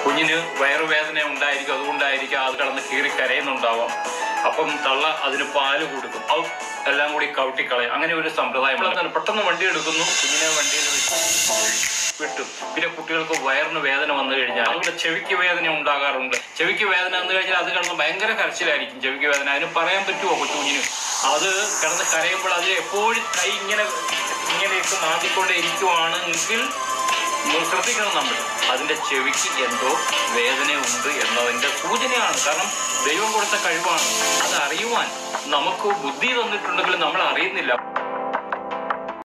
കുഞ്ഞിന് വയറുവേദന ഉണ്ടായിരിക്കും അതുകൊണ്ടായിരിക്കും അത് കിടന്ന് കീറി കരയുന്നുണ്ടാവാം അപ്പം തള്ള അതിന് പാല് കൊടുക്കും അത് എല്ലാം കൂടി കൗട്ടിക്കളയും അങ്ങനെ ഒരു സമ്പ്രദായം എന്താണ് പെട്ടെന്ന് വണ്ടി എടുക്കുന്നു കുഞ്ഞിനെ വണ്ടിയിൽ വെച്ച് വിട്ടു പിന്നെ കുട്ടികൾക്ക് വയറിന് വേദന വന്നു കഴിഞ്ഞാൽ അതുകൊണ്ട് ചെവിക്ക് വേദന ഉണ്ടാകാറുണ്ട് ചെവിക്ക് വേദന വന്നു കഴിഞ്ഞാൽ അത് കിടന്ന് ഭയങ്കര കരച്ചിലായിരിക്കും ചെവിക്ക് വേദന അതിന് പറയാൻ പറ്റുമോ കൊച്ചുകുഞ്ഞിന് അത് കിടന്ന് കരയുമ്പോൾ അതിൽ എപ്പോഴും കൈ ഇങ്ങനെ ഇങ്ങനെയൊക്കെ മാറ്റിക്കൊണ്ടേ ഇരിക്കുവാണെങ്കിൽ നമ്മൾ ശ്രദ്ധിക്കണം നമ്മൾ അതിന്റെ ചെവിക്ക് എന്തോ വേദനയുണ്ട് എന്നതിന്റെ സൂചനയാണ് കാരണം ദൈവം കൊടുത്ത കഴിവാണ് അത് അറിയുവാൻ നമുക്ക് ബുദ്ധി തന്നിട്ടുണ്ടെങ്കിലും നമ്മൾ അറിയുന്നില്ല